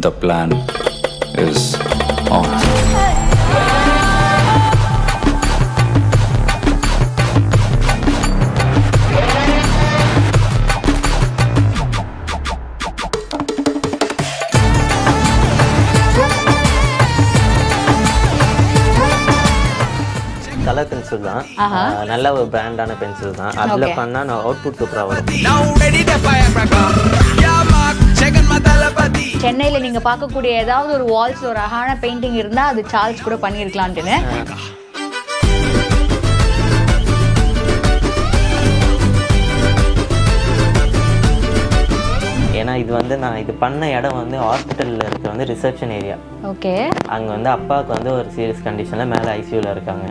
The plan is on. Colour pencil தான் ஆஹ் நல்ல ஒரு பிராண்டான பென்சில் தான் அதில் Okay. பண்ணால் நான் அவுட்புட் சூப்பராக வரும் Now ready to firecracker. Yeah, Mark, checking my telepathy. சென்னையில் நீங்கள் பார்க்கக்கூடிய ஏதாவது ஒரு வால்ஸ் ஒரு அழகான பெயிண்டிங் இருந்தால் அது சார்ல்ஸ் கூட பண்ணியிருக்கலான்ட்டுன்னு ஏன்னா இது வந்து நான் இது பண்ண இடம் வந்து ஹாஸ்பிட்டலில் இருக்க வந்து ரிசப்ஷன் ஏரியா ஓகே அங்கே வந்து அப்பாவுக்கு வந்து ஒரு சீரியஸ் கண்டிஷனில் மேலே ஐசியூவில் இருக்காங்க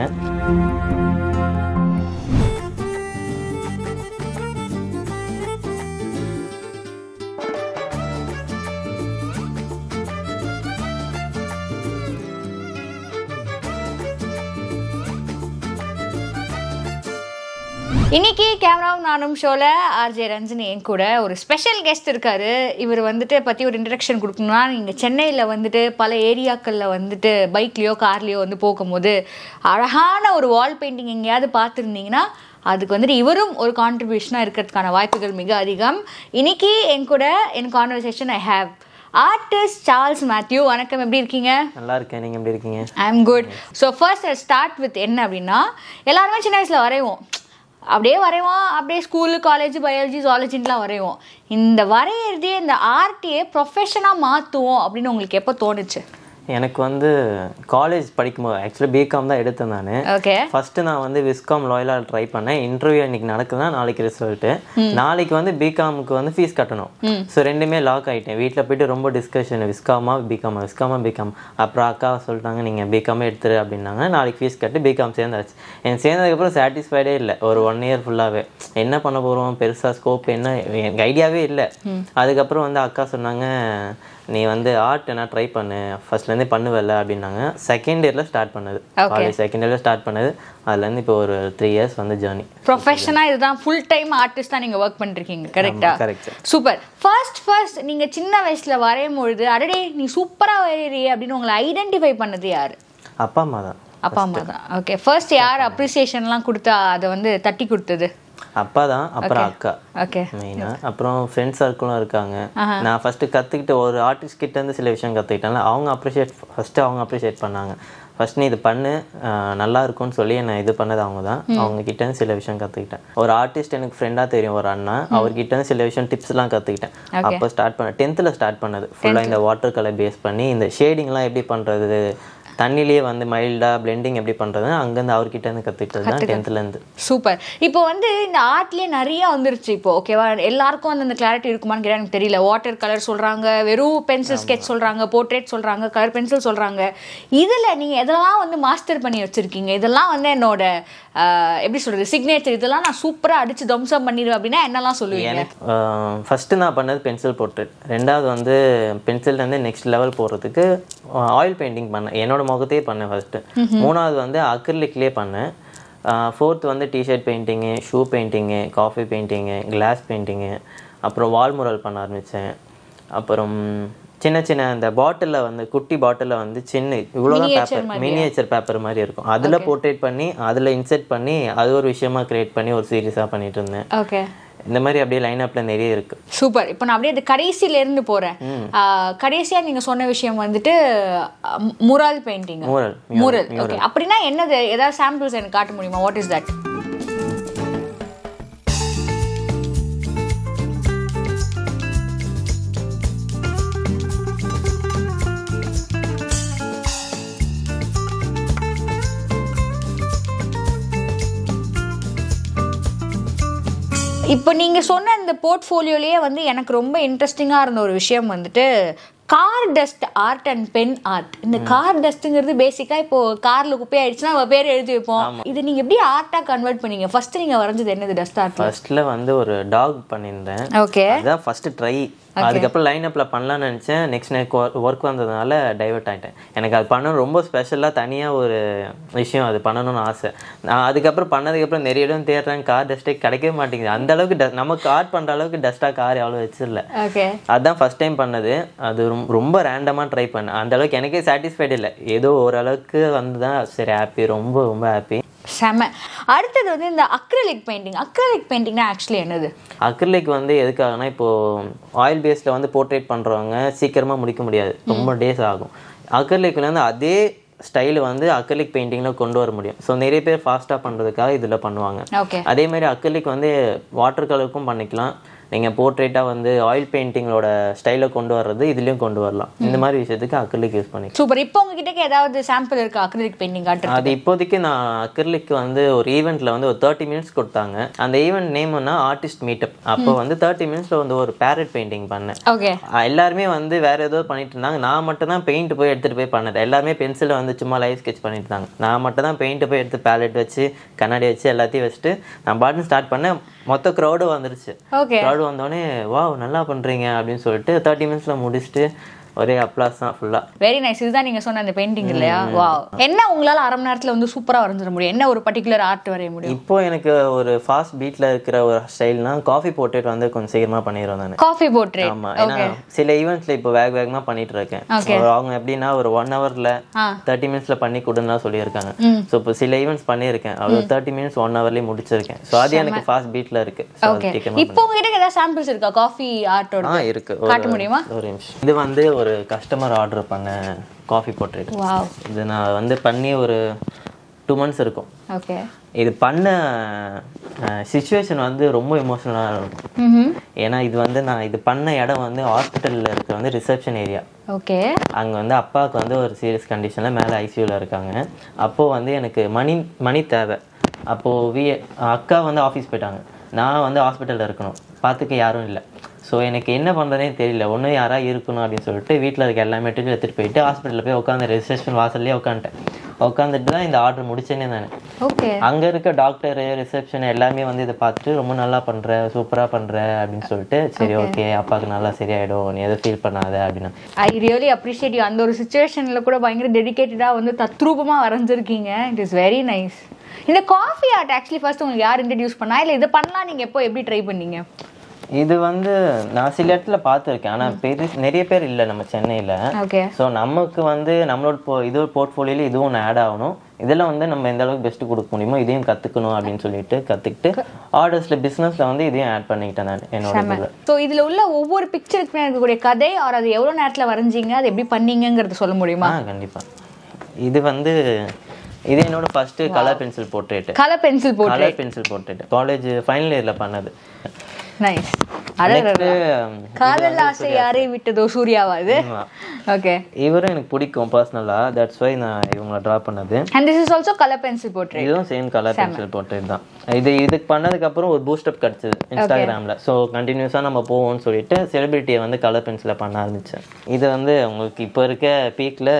இன்னைக்கு கேமராவும் நானும் ஷோல ஆர்ஜே ரஞ்சனி என் கூட ஒரு ஸ்பெஷல் கெஸ்ட் இருக்காரு இவர் வந்துட்டு பற்றி ஒரு இன்ட்ரடக்ஷன் கொடுக்கணும்னா நீங்கள் சென்னையில் வந்துட்டு பல ஏரியாக்களில் வந்துட்டு பைக்லேயோ கார்லேயோ வந்து போகும்போது அழகான ஒரு வால் பெயிண்டிங் எங்கேயாவது பார்த்துருந்தீங்கன்னா அதுக்கு வந்துட்டு இவரும் ஒரு கான்ட்ரிபியூஷனாக இருக்கிறதுக்கான வாய்ப்புகள் மிக அதிகம் இன்னைக்கு என் கூட என் conversation I have artist Charles Mathew வணக்கம் எப்படி இருக்கீங்க நல்லா இருக்கேன் நீங்கள் எப்படி இருக்கீங்க I am good so first start with என்ன அப்படின்னா எல்லாருமே சின்ன வயசில் வரைவோம் அப்படியே வரைவோம் அப்படியே ஸ்கூலு காலேஜ் பயாலஜி ஜாலஜின்லாம் வரைவோம் இந்த வரைகிறதே இந்த ஆர்ட்டியே ப்ரொஃபஷனாக மாற்றுவோம் அப்படின்னு உங்களுக்கு எப்போ தோணுச்சு எனக்கு வந்து காலேஜ் படிக்கும்போது ஆக்சுவலி பிகாம் தான் எடுத்தேன் நான் ஓகே ஃபஸ்ட்டு நான் வந்து விஸ்காம் லாயலாக ட்ரை பண்ணேன் இன்டர்வியூ இன்னைக்கு நடக்குதுன்னா நாளைக்கு ரிசல்ட்டு நாளைக்கு வந்து பிகாமுக்கு வந்து ஃபீஸ் கட்டணும் ஸோ ரெண்டுமே லாக் ஆகிட்டேன் வீட்டில் போயிட்டு ரொம்ப டிஸ்கஷன் விஸ்காமா பிகாமா விஸ்காமா பிகாம் அப்புறம் அக்கா சொல்லிட்டாங்க நீங்கள் பிகாமே எடுத்துரு அப்படின்னாங்க நாளைக்கு ஃபீஸ் கட்டி பிகாம் சேர்ந்தாச்சு எனக்கு சேர்ந்ததுக்கப்புறம் சாட்டிஸ்ஃபைடே இல்லை ஒரு ஒன் இயர் ஃபுல்லாகவே என்ன பண்ண போகிறோம் பெருசாக ஸ்கோப் என்ன எனக்கு ஐடியாவே இல்லை அதுக்கப்புறம் வந்து அக்கா சொன்னாங்க நீ வந்து ஆர்ட் என்ன ட்ரை பண்ணு ஃபர்ஸ்ட்லேருந்தே பண்ணுவல்ல அப்படின்னாங்க செகண்ட் இயரில் ஸ்டார்ட் பண்ணது காலேஜ் செகண்ட் இயரில் ஸ்டார்ட் பண்ணது அதுலேருந்து இப்போ ஒரு த்ரீ இயர்ஸ் வந்து ஜேர்னி ப்ரொஃபஷனாக இதுதான் ஃபுல் டைம் ஆர்டிஸ்ட் தான் நீங்கள் ஒர்க் பண்ணிருக்கீங்க கரெக்டா correct. சூப்பர் ஃபர்ஸ்ட் ஃபர்ஸ்ட் நீங்கள் சின்ன வயசில் வரையும் பொழுது அடடே நீ சூப்பராக வரையிறியே அப்படின்னு உங்களை ஐடென்டிஃபை பண்ணது யார் அப்பா அம்மா தான் அப்பா அம்மா தான் ஓகே ஃபர்ஸ்ட் யார் அப்ரிசியேஷன்லாம் கொடுத்தா அதை வந்து தட்டி கொடுத்தது அப்பா தான் அப்புறம் அக்கா ஓகே மெயினாக அப்புறம் ஃப்ரெண்ட்ஸ் சர்க்கிளும் இருக்காங்க நான் ஃபஸ்ட்டு கற்றுக்கிட்ட ஒரு ஆர்டிஸ்ட் கிட்ட இருந்து சில விஷயம் கற்றுக்கிட்டேன்ல அவங்க அப்ரிஷியேட் ஃபஸ்ட்டு அவங்க அப்ரிஷியேட் பண்ணாங்க ஃபர்ஸ்ட் நீ இது பண்ணு ஆஹ் நல்லா இருக்கும்னு சொல்லி என்னை இது பண்ணது அவங்க தான் அவங்க கிட்ட இருந்து சில விஷயம் கற்றுக்கிட்டேன் ஒரு ஆர்டிஸ்ட் எனக்கு ஃப்ரெண்டாக தெரியும் ஒரு அண்ணா அவர்கிட்ட இருந்து சில விஷயம் டிப்ஸ்லாம் கற்றுக்கிட்டேன் அப்போ ஸ்டார்ட் பண்ண டென்த்தில் ஸ்டார்ட் பண்ணது ஃபுல்லாக இந்த வாட்டர் கலர் பேஸ் பண்ணி இந்த ஷேடிங்லாம் எப்படி பண்ணுறது தண்ணிலேயே வந்து மைல்டாக பிளெண்டிங் எப்படி பண்ணுறது அங்கேருந்து அவர்கிட்ட இருந்து கற்றுக்கிட்டது தான் டென்த்துலேருந்து சூப்பர் இப்போ வந்து இந்த ஆர்ட்லயே நிறைய வந்துருச்சு இப்போ ஓகேவா எல்லாருக்கும் வந்து அந்த கிளாரிட்டி இருக்குமான்னு கேட்டா எனக்கு தெரியல வாட்டர் கலர் சொல்றாங்க வெறும் பென்சில் ஸ்கெட்ச் சொல்றாங்க போர்ட்ரேட் சொல்றாங்க கலர் பென்சில் சொல்றாங்க இதுல நீங்க எதெல்லாம் வந்து மாஸ்டர் பண்ணி வச்சிருக்கீங்க இதெல்லாம் வந்து என்னோட ஆஹ், எப்படி சொல்றது சிக்னேச்சர் இதெல்லாம் நான் சூப்பரா அடிச்சு தம்சம் பண்ணிடுவேன் அப்படின்னா என்னெல்லாம் சொல்லுவீங்க எனக்கு ஃபஸ்ட்டு நான் பண்ணது பென்சில் போர்ட்ரேட் ரெண்டாவது வந்து பென்சில்லேருந்து நெக்ஸ்ட் லெவல் போகிறதுக்கு ஆயில் பெயிண்டிங் பண்ணேன் என்னோட முகத்தையே பண்ணேன் ஃபஸ்ட்டு மூணாவது வந்து அக்ரிலிக்லேயே பண்ணேன் ஃபோர்த் வந்து T shirt painting shoe painting coffee painting glass painting அப்புறம் வால் முரல் பண்ண ஆரம்பித்தேன் அப்புறம் சின்ன சின்ன அந்த பாட்டிலில் வந்து குட்டி பாட்டிலில் வந்து சின்ன இவ்வளோதான் பேப்பர் மினியேச்சர் பேப்பர் மாதிரி இருக்கும் அதில் போர்ட்ரேட் பண்ணி அதில் இன்செர்ட் பண்ணி அது ஒரு விஷயமா கிரியேட் பண்ணி ஒரு சீரியஸாக பண்ணிட்டு இருந்தேன் ஓகே இந்த மாதிரி அப்படியே லைன் அப்ல நிறைய இருக்கு சூப்பர் இப்போ நான் அப்படியே அது கடைசியில இருந்து போறேன் ஆஹ், கடைசியா நீங்க சொன்ன விஷயம் வந்துட்டு mural painting Mural, mural okay அப்படின்னா என்னது ஏதாவது சாம்பிள்ஸ் எனக்கு காட்ட முடியுமா வாட் இஸ் தட் இப்போ நீங்க சொன்ன இந்த போர்ட்ஃபோலியோலயே வந்து எனக்கு ரொம்ப இன்ட்ரெஸ்டிங்கா இருந்த ஒரு விஷயம் வந்துட்டு car dust art and pen art இந்த கார் டஸ்ட்ங்கிறது பேசிக்கா இப்போ கார்ல குப்பை ஆயிடுச்சுன்னா அவ பேர் எழுதி வைப்போம் இது நீங்க எப்படி ஆர்ட்டா கன்வெர்ட் பண்ணீங்க ஃபர்ஸ்ட் நீங்க வரைஞ்சது என்னது டஸ்ட் ஆர்ட் ஃபர்ஸ்ட்ல வந்து ஒரு டாக் பண்ணியிருந்தேன் ஓகே அதுதான் ஃபர்ஸ்ட் ட்ரை அதுக்கப்புறம் லைன் அப்ல பண்ணலாம்னு நினச்சேன் நெக்ஸ்ட் நைட் ஒர்க் வந்ததுனால டைவர்ட் ஆகிட்டேன் எனக்கு அது பண்ணணும் ரொம்ப ஸ்பெஷலாக தனியாக ஒரு விஷயம் அது பண்ணணும்னு ஆசை நான் அதுக்கப்புறம் பண்ணதுக்கப்புறம் நிறைய இடம் தேடுறேன் கார் டஸ்ட்டே கிடைக்கவே மாட்டேங்குது அந்த அளவுக்கு ட- நமக்கு ஆர்ட் பண்ணுற அளவுக்கு டஸ்ட்டாக கார் எவ்வளோ வச்சிடல ஓகே அதுதான் ஃபர்ஸ்ட் டைம் பண்ணது அது ரொம்ப ரொம்ப ரேண்டமாக ட்ரை பண்ணேன் அந்த அளவுக்கு எனக்கே சாட்டிஸ்ஃபைடு இல்லை ஏதோ ஓரளவுக்கு வந்து தான் சரி ஹாப்பி ரொம்ப ரொம்ப ஹாப்பி செம அடுத்தது வந்து இந்த அக்ரலிக் பெயிண்டிங் அக்ரலிக் பெயிண்டிங்னா ஆக்சுவலி என்னது அக்ரிலிக் வந்து எதுக்காகனா இப்போ ஆயில் பேஸில் வந்து போர்ட்ரேட் பண்ணுறவங்க சீக்கிரமாக முடிக்க முடியாது ரொம்ப டேஸ் ஆகும் அக்ரிலிக்ல வந்து அதே ஸ்டைல் வந்து அக்ரிலிக் பெயிண்டிங்கில் கொண்டு வர முடியும் ஸோ நிறைய பேர் ஃபாஸ்ட்டாக பண்ணுறதுக்காக இதில் பண்ணுவாங்க ஓகே அதே மாதிரி அக்ரிலிக் வந்து வாட்டர் கலருக்கும் பண்ணிக்கலாம் நீங்கள் போர்ட்ரேட்டாக வந்து ஆயில் பெயிண்டிங்களோட ஸ்டைலை கொண்டு வர்றது இதுலேயும் கொண்டு வரலாம் இந்த மாதிரி விஷயத்துக்கு அக்ரிலிக் யூஸ் பண்ணிக்கலாம் சூப்பர் இப்போ உங்ககிட்ட ஏதாவது சாம்பிள் இருக்கா அக்ரலிக் பெயிண்டிங் காட்டுறது அது இப்போதைக்கு நான் அக்ரிலிக் வந்து ஒரு ஈவெண்ட்ல வந்து ஒரு தேர்ட்டி மினிட்ஸ் கொடுத்தாங்க அந்த ஈவெண்ட் நேம்னா ஆர்டிஸ்ட் மீட்டப் அப்போ வந்து தேர்ட்டி மினிட்ஸ்ல வந்து ஒரு பேரட் பெயிண்டிங் பண்ணேன் ஓகே அஹ் எல்லாருமே வந்து வேற ஏதோ பண்ணிட்டு இருந்தாங்க நான் மட்டும் தான் பெயிண்ட் போய் எடுத்துட்டு போய் பண்ணது எல்லாருமே பென்சில் வந்து சும்மா லைவ் ஸ்கெட்ச் பண்ணிட்டு இருந்தாங்க நான் மட்டும் தான் பெயிண்ட் போய் எடுத்து பேலட் வச்சு கண்ணாடி வச்சு எல்லாத்தையும் வச்சுட்டு நான் பாட்டன் ஸ்டார்ட் பண்ணேன் மொத்த க்ரௌடு வந்துருச்சு ஓகே க்ரௌடு வந்தோடனே வாவ் நல்லா பண்றீங்க அப்படின்னு சொல்லிட்டு தேர்ட்டி மினிட்ஸ்ல முடிச்சுட்டு ஒரே அப்ளாஸ் தான் ஃபுல்லா வெரி நைஸ் இதுதான் நீங்க சொன்ன அந்த பெயிண்டிங் இல்லையா வாவ் என்ன உங்களால அரை மணி நேரத்துல வந்து சூப்பரா வரைஞ்சிட முடியும் என்ன ஒரு பர்டிகுலர் ஆர்ட் வரைய முடியும் இப்போ எனக்கு ஒரு ஃபாஸ்ட் பீட்ல இருக்கிற ஒரு ஸ்டைல்னா காஃபி போர்ட்ரேட் வந்து கொஞ்சம் சீக்கிரமா பண்ணிடுவேன் நான் காஃபி போர்ட்ரேட் ஆமா ஏன்னா சில ஈவெண்ட்ஸ்ல இப்போ வேக வேகமா பண்ணிட்டு இருக்கேன் Okay. So, அவங்க எப்படின்னா ஒரு ஒன் ஹவர்ல ஆ. தேர்ட்டி மினிட்ஸ்ல பண்ணி கொடுன்னா சொல்லியிருக்காங்க ஸோ இப்போ சில ஈவெண்ட்ஸ் பண்ணியிருக்கேன் அவ்வளோ தேர்ட்டி மினிட்ஸ் ஒன் ஹவர்லயே முடிச்சிருக்கேன் ஸோ அது எனக்கு ஃபாஸ்ட் பீட்ல இருக்கு So, அது ஓகே சீக்கிரமா இப்போ உங்ககிட்ட ஏதாவது சாம்பிள்ஸ் இருக்கா காஃபி ஆர்ட்டோட ஆ இருக்கு காட்ட ஒரு- முடியுமா? ஒரு நிமிஷம் இது வந்து ஒரு கஸ்டமர் ஆர்டர் பண்ண காஃபி போர்ட்ரேட் வாவ் இது நான் வந்து பண்ணி ஒரு டூ மந்த்ஸ் இருக்கும் ஓகே இது பண்ண சுச்சுவேஷன் வந்து ரொம்ப எமோஷனலாக இருக்கும் ம் ஏன்னா இது வந்து நான் இது பண்ண இடம் வந்து ஹாஸ்பிட்டலில் இருக்கிற வந்து ரிசப்ஷன் ஏரியா ஓகே அங்கே வந்து அப்பாவுக்கு வந்து ஒரு சீரியஸ் கண்டிஷனில் மேலே ஐசியூவில் இருக்காங்க அப்போது வந்து எனக்கு மணி மணி தேவை அப்போது வி அக்கா வந்து ஆஃபீஸ் போயிட்டாங்க நான் வந்து ஹாஸ்பிட்டலில் இருக்கணும் பார்த்துக்க யாரும் இல்லை ஸோ எனக்கு என்ன பண்ணுறதே தெரியல ஒன்று யாராவது இருக்கணும் அப்படின்னு சொல்லிட்டு வீட்டில் இருக்க எல்லா மெட்டீரியல் எடுத்துகிட்டு போயிட்டு ஹாஸ்பிட்டலில் போய் உட்காந்து ரிசப்ஷன் வாசல்லே உட்காந்துட்டேன் உட்காந்துட்டு தான் இந்த ஆர்டர் முடிச்சேனே நான் ஓகே அங்கே இருக்க டாக்டரு ரிசப்ஷன் எல்லாமே வந்து இதை பார்த்துட்டு ரொம்ப நல்லா பண்ணுற சூப்பராக பண்ணுற அப்படின்னு சொல்லிட்டு சரி ஓகே அப்பாவுக்கு நல்லா சரியாயிடும் நீ எதுவும் ஃபீல் பண்ணாத அப்படின்னு ஐ ரியலி அப்ரிஷியேட் யூ அந்த ஒரு சுச்சுவேஷனில் கூட பயங்கர டெடிகேட்டடாக வந்து தத்ரூபமாக வரைஞ்சிருக்கீங்க இட் இஸ் வெரி நைஸ் இந்த காஃபி ஆர்ட் ஆக்சுவலி ஃபர்ஸ்ட் உங்களுக்கு யார் இன்ட்ரடியூஸ் பண்ணா இல்லை இதை பண்ணலாம் நீங்கள் எப்போ எப்படி ட்ரை பண்ணீங்க இது வந்து நான் சில இடத்துல பார்த்துருக்கேன் ஆனால் பெரிய நிறைய பேர் இல்லை நம்ம சென்னையில் ஓகே ஸோ நமக்கு வந்து நம்மளோட போ இது போர்ட்ஃபோலியோல இதுவும் ஒன்று ஆட் ஆகணும் இதெல்லாம் வந்து நம்ம எந்த அளவுக்கு பெஸ்ட் கொடுக்க முடியுமோ இதையும் கற்றுக்கணும் அப்படின்னு சொல்லிட்டு கற்றுக்கிட்டு ஆர்டர்ஸில் பிஸ்னஸில் வந்து இதையும் ஆட் பண்ணிக்கிட்டேன் நான் என்னோட இதில் ஸோ இதில் உள்ள ஒவ்வொரு பிக்சருக்கு இருக்கக்கூடிய கதை ஆர் அது எவ்வளோ நேரத்தில் வரைஞ்சீங்க அது எப்படி பண்ணீங்கங்கிறது சொல்ல முடியுமா ஆ கண்டிப்பாக இது வந்து இது என்னோட first colour pencil portrait colour pencil போட்டு colour pencil portrait college final இயரில் பண்ணது நைஸ் அதாவது Next, காதல் ஆசை யாரை விட்டதோ சூர்யாவா இது ஆமா. ஓகே இவரும் எனக்கு பிடிக்கும் பர்சனலாக தட்ஸ் வை நான் இவங்களை ட்ரா பண்ணது and this is also colour pencil போட்டு இதுவும் சேம் கலர் பென்சில் போர்ட்ரேட் தான் இது இதுக்கு பண்ணதுக்கு அப்புறம் ஒரு பூஸ்ட் அப் கிடச்சிது இன்ஸ்டாகிராமில் ஸோ கண்டினியூஸாக நம்ம போவோம்னு சொல்லிட்டு செலிபிரிட்டியை வந்து கலர் பென்சிலில் பண்ண ஆரம்பிச்சேன் இது வந்து உங்களுக்கு இப்போ இருக்க பீக்கில்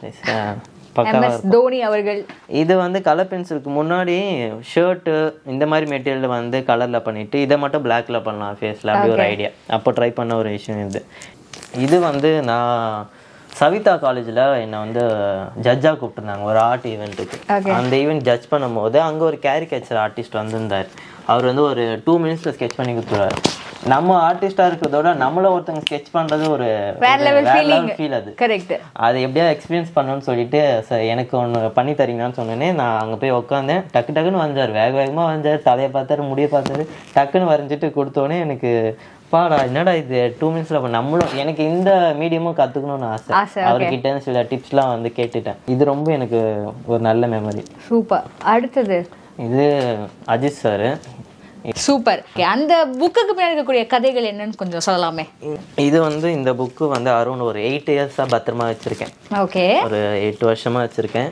பக்காவாக எம்எஸ் தோனி அவர்கள் இது வந்து கலர் பென்சிலுக்கு முன்னாடி ஷர்ட்டு இந்த மாதிரி மெட்டீரியல் வந்து கலரில் பண்ணிட்டு இதை மட்டும் பிளாக்ல பண்ணலாம் ஃபேஸில் அப்படி ஒரு ஐடியா அப்போ ட்ரை பண்ண ஒரு விஷயம் இது இது வந்து நான் சவிதா காலேஜில் என்னை வந்து ஜட்ஜாக கூப்பிட்டுருந்தாங்க ஒரு ஆர்ட் ஈவெண்ட்டுக்கு அந்த ஈவெண்ட் ஜட்ஜ் பண்ணும்போது அங்கே ஒரு கேரிகேச்சர் ஆர்டிஸ்ட் வந்திருந்தார் அவர் வந்து ஒரு டூ மினிட்ஸில் ஸ்கெச் பண்ணி கொடுத்துருவாரு நம்ம ஆர்டிஸ்டாக இருக்கிறதோட நம்மள ஒருத்தங்க ஸ்கெச் பண்ணுறது ஒரு வேற லெவல் ஃபீலிங் ஃபீல் அது கரெக்ட் அது எப்படியா எக்ஸ்பீரியன்ஸ் பண்ணணும்னு சொல்லிட்டு சார் எனக்கு ஒன்று பண்ணி தரீங்களான்னு சொன்னேனே நான் அங்கே போய் உட்காந்தேன் டக்கு டக்குன்னு வந்தார் வேக வேகமாக வந்தார் தலையை பார்த்தாரு முடிய பார்த்தாரு டக்குன்னு வரைஞ்சிட்டு கொடுத்தோடனே எனக்கு பாடா என்னடா இது டூ மினிட்ஸில் நம்மளும் எனக்கு இந்த மீடியமும் கற்றுக்கணும்னு ஆசை ஆசை, அவர்கிட்ட சில டிப்ஸ்லாம் வந்து கேட்டுட்டேன் இது ரொம்ப எனக்கு ஒரு நல்ல மெமரி சூப்பர் அடுத்தது இது அஜித் சார் சூப்பர் அந்த புக்குக்கு பின்னாடி இருக்கக்கூடிய கதைகள் என்னன்னு கொஞ்சம் சொல்லலாமே இது வந்து இந்த புக்கு வந்து அரௌண்ட் ஒரு எயிட் இயர்ஸாக பத்திரமா வச்சுருக்கேன் ஓகே ஒரு எட்டு வருஷமாக வச்சுருக்கேன்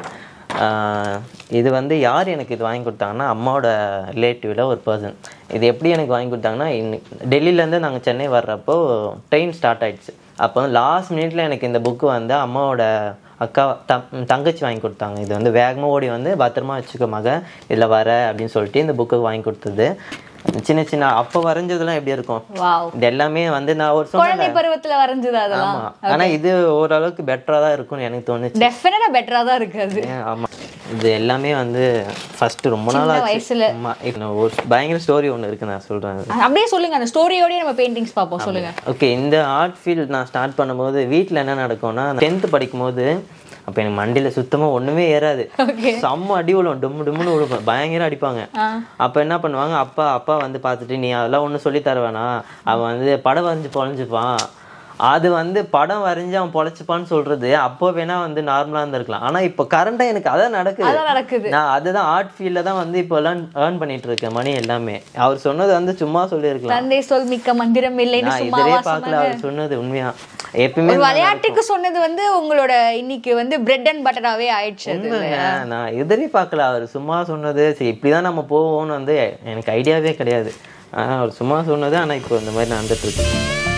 இது வந்து யார் எனக்கு இது வாங்கி கொடுத்தாங்கன்னா அம்மாவோட ரிலேட்டிவில் ஒரு பர்சன் இது எப்படி எனக்கு வாங்கி கொடுத்தாங்கன்னா இன்னைக்கு டெல்லியிலேருந்து நாங்கள் சென்னை வர்றப்போ ட்ரெயின் ஸ்டார்ட் ஆயிடுச்சு அப்போ வந்து லாஸ்ட் மினிட்ல எனக்கு இந்த புக்கு வந்து அம்மாவோட அக்கா த- தங்கச்சி வாங்கி கொடுத்தாங்க இது வந்து வேகமாக ஓடி வந்து பத்திரமா வச்சுக்க மக இதில் வர அப்படின்னு சொல்லிட்டு இந்த புக்கு வாங்கி கொடுத்தது சின்ன சின்ன அப்போ வரைஞ்சதெல்லாம் எப்படி இருக்கும் வாவ் இது எல்லாமே வந்து நான் ஒரு சொன்னேன் குழந்தை பருவத்துல வரைஞ்சது அதெல்லாம் ஆமா ஆனா இது ஓரளவுக்கு பெட்டரா தான் இருக்கும்னு எனக்கு தோணுச்சு டெஃபினட்டா பெட்டரா தான் இருக்கு அது ஏன், ஆமா இது எல்லாமே வந்து ஃபர்ஸ்ட் ரொம்ப நாள் சின்ன ஆச்சு வயசுல. ஆமா இப்ப ஒரு பயங்கர ஸ்டோரி ஒன்று இருக்கு நான் சொல்றேன் அப்படியே சொல்லுங்க அந்த ஸ்டோரியோடய நம்ம பெயிண்டிங்ஸ் பார்ப்போம் சொல்லுங்க ஓகே இந்த ஆர்ட் ஃபீல்ட் நான் ஸ்டார்ட் பண்ணும்போது வீட்டில் என்ன நடக்கும்னா டென்த்து படிக்கும்போது அப்போ எனக்கு மண்டியில் சுத்தமாக ஒன்றுமே ஏறாது செம்ம அடி விழும் டும்மு டும்முன்னு விழுப்பேன் பயங்கர அடிப்பாங்க அப்போ என்ன பண்ணுவாங்க அப்பா அப்பா வந்து பார்த்துட்டு நீ அதெல்லாம் ஒன்றும் சொல்லி தர வேணாம் அவன் வந்து படம் வரைஞ்சு பொழைஞ்சுப்பான் அது வந்து படம் வரைஞ்சு அவன் பொழைச்சுப்பான்னு சொல்றது அப்போ வேணா வந்து நார்மலா இருந்திருக்கலாம் ஆனா இப்போ கரண்டா எனக்கு அதான் நடக்குது அதான் நடக்குது நான் அதுதான் ஆர்ட் ஃபீல்ட்ல தான் வந்து இப்போ எல்லாம் ஏர்ன் பண்ணிட்டு இருக்கேன் மணி எல்லாமே அவர் சொன்னது வந்து சும்மா சொல்லியிருக்கலாம் தந்தை சொல் மிக்க மந்திரம் இல்லைன்னு நான் சும்மாவா இதே பார்க்கல சொன்னாங்க அவர் சொன்னது உண்மையா எப்பயுமே ஒரு விளையாட்டுக்கு சொன்னது வந்து உங்களோட இன்னைக்கு வந்து பிரெட் அண்ட் பட்டராவே ஆயிடுச்சு அது உண்மைங்க. நான் எதிரே பார்க்கல அவர் சும்மா சொன்னது சரி இப்படிதான் நம்ம போவோம்னு வந்து எனக்கு ஐடியாவே கிடையாது ஆனா அவர் சும்மா சொன்னது ஆனா இப்போ இந்த மாதிரி நடந்துட்டு இருக்கு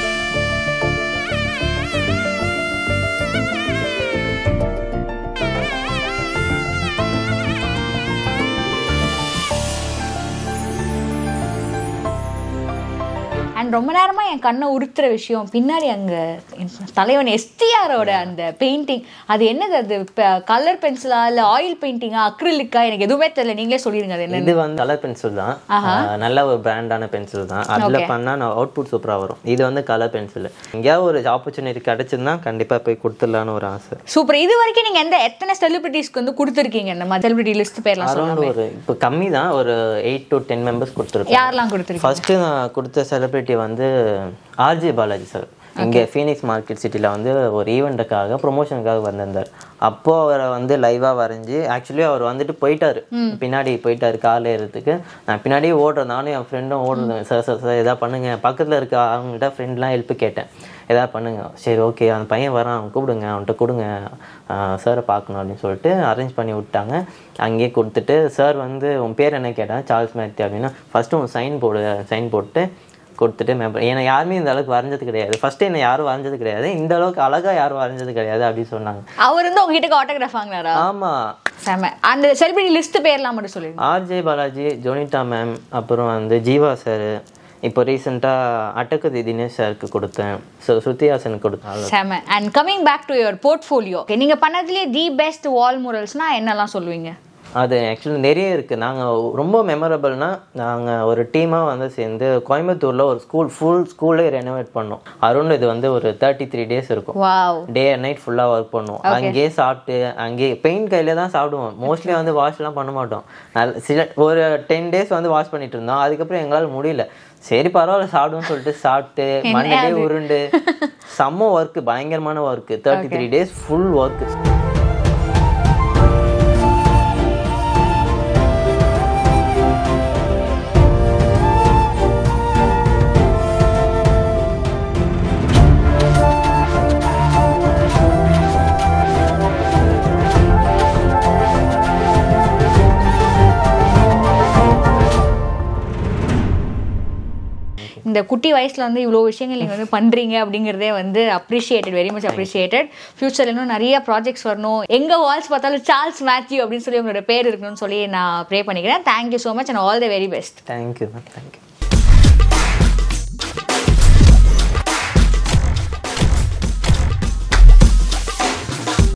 அண்ட் ரொம்ப நேரமா என் கண்ணை உறுத்துற விஷயம் பின்னாடி அங்க என் தலைவன் எஸ்டிஆரோட அந்த பெயிண்டிங் அது என்னது அது கலர் பென்சிலா இல்ல ஆயில் பெயிண்டிங்கா அக்ரிலிக்கா எனக்கு எதுவுமே தெரியல நீங்களே சொல்லிடுங்க அது என்ன இது வந்து கலர் பென்சில் தான் ஆஹ் நல்ல ஒரு பிராண்டான பென்சில் தான் அதுல பண்ணா நான் அவுட்புட் சூப்பரா வரும் இது வந்து கலர் பென்சில் எங்கேயாவது ஒரு ஆப்பர்ச்சுனிட்டி கிடைச்சிருந்தா கண்டிப்பா போய் கொடுத்துடலான்னு ஒரு ஆசை சூப்பர் இது வரைக்கும் நீங்க எந்த எத்தனை செலிபிரிட்டிஸ்க்கு வந்து கொடுத்துருக்கீங்க இந்த மாதிரி செலிபிரிட்டி லிஸ்ட் பேர்லாம் அரௌண்ட் சொல்லுங்க ஒரு இப்போ கம்மி தான் ஒரு எயிட் டு டென் மெம்பர்ஸ் கொடுத்துருக்கேன் யாரெல்லாம் கொடுத்துருக்கீங்க ஃபர்ஸ்ட் நான் கொடுத்த செலிபிரிட்டி வந்து ஆர்ஜே பாலாஜி சார் இங்கே ஃபீனிக்ஸ் மார்க்கெட் சிட்டியில் வந்து ஒரு ஈவெண்ட்டுக்காக ப்ரொமோஷனுக்காக வந்திருந்தார் அப்போ அவரை வந்து லைவாக வரைஞ்சி ஆக்சுவலி அவர் வந்துட்டு போயிட்டாரு பின்னாடி போயிட்டாரு காரில் ஏறதுக்கு நான் பின்னாடியே ஓடுறேன் நானும் என் ஃப்ரெண்டும் ஓடுறேன் சார் சார் சார் எதாவது பண்ணுங்க பக்கத்தில் இருக்க அவங்ககிட்ட ஃப்ரெண்ட்லாம் ஹெல்ப் கேட்டேன் எதாவது பண்ணுங்க சரி ஓகே அந்த பையன் வரான் அவன் கூப்பிடுங்க அவன்கிட்ட கொடுங்க சாரை பார்க்கணும் அப்படின்னு சொல்லிட்டு அரேஞ்ச் பண்ணி விட்டாங்க அங்கேயே கொடுத்துட்டு சார் வந்து உன் பேர் என்ன கேட்டான் சார்ல்ஸ் மேத்தி அப்படின்னா ஃபஸ்ட்டு உன் சைன் போடு சைன் போட்டு கொடுத்துட்டு மெம்பர் ஏன்னா யாருமே இந்த அளவுக்கு வரைஞ்சது கிடையாது ஃபர்ஸ்ட் என்ன யாரும் வரைஞ்சது கிடையாது இந்த அளவுக்கு அழகா யாரும் வரைஞ்சது கிடையாது அப்படின்னு சொன்னாங்க அவர் வந்து உங்ககிட்ட ஆட்டோகிராஃப் வாங்கினாரா ஆமா செம அந்த செலிபிரிட்டி லிஸ்ட் பேர்லாம் மட்டும் சொல்லிடுங்க ஆர்ஜே பாலாஜி ஜோனிதா மேம் அப்புறம் வந்து ஜீவா சார் இப்போ ரீசெண்டாக அட்டகதி தினேஷ் சாருக்கு கொடுத்தேன் ஸோ ஸ்ருதிஹாசனுக்கு கொடுத்தேன் செம and coming back to your portfolio நீங்க பண்ணதுலயே தி பெஸ்ட் வால் முரல்ஸ்னா என்னெல்லாம் சொல்லுவீங்க அது ஆக்சுவலி நிறைய இருக்குது நாங்கள் ரொம்ப மெமரபிள்னா நாங்கள் ஒரு டீமாக வந்து சேர்ந்து கோயம்புத்தூரில் ஒரு ஸ்கூல் ஃபுல் ஸ்கூலே ரெனோவேட் பண்ணோம் அரௌண்ட் இது வந்து ஒரு தேர்ட்டி த்ரீ டேஸ் இருக்கும் வாவ் டே அண்ட் நைட் ஃபுல்லாக ஒர்க் பண்ணுவோம் அங்கேயே சாப்பிட்டு அங்கேயே பெயிண்ட் கையில தான் சாப்பிடுவோம் மோஸ்ட்லி வந்து வாஷ்லாம் பண்ண மாட்டோம் நல்ல சில ஒரு டென் டேஸ் வந்து வாஷ் பண்ணிட்டு இருந்தோம் அதுக்கப்புறம் எங்களால் முடியல சரி பரவாயில்ல சாப்பிடுவோம்னு சொல்லிட்டு சாப்பிட்டு மண்ணிலே உருண்டு செம்ம ஒர்க் பயங்கரமான work thirty three days full work இந்த குட்டி வயசுல வந்து இவ்வளோ விஷயங்கள் நீங்க வந்து பண்றீங்க அப்படிங்கிறதே வந்து அப்ரிஷியேட்டட் வெரி மச் அப்ரிஷியேட்டட் ஃபியூச்சர்ல இன்னும் நிறைய ப்ராஜெக்ட்ஸ் வரணும் எங்க வால்ஸ் பார்த்தாலும் சார்ல்ஸ் மேத்யூ அப்படின்னு சொல்லி உங்களோட பேர் இருக்கணும்னு சொல்லி நான் ப்ரே பண்ணிக்கிறேன் thank you so much and all the very best thank you ma'am thank you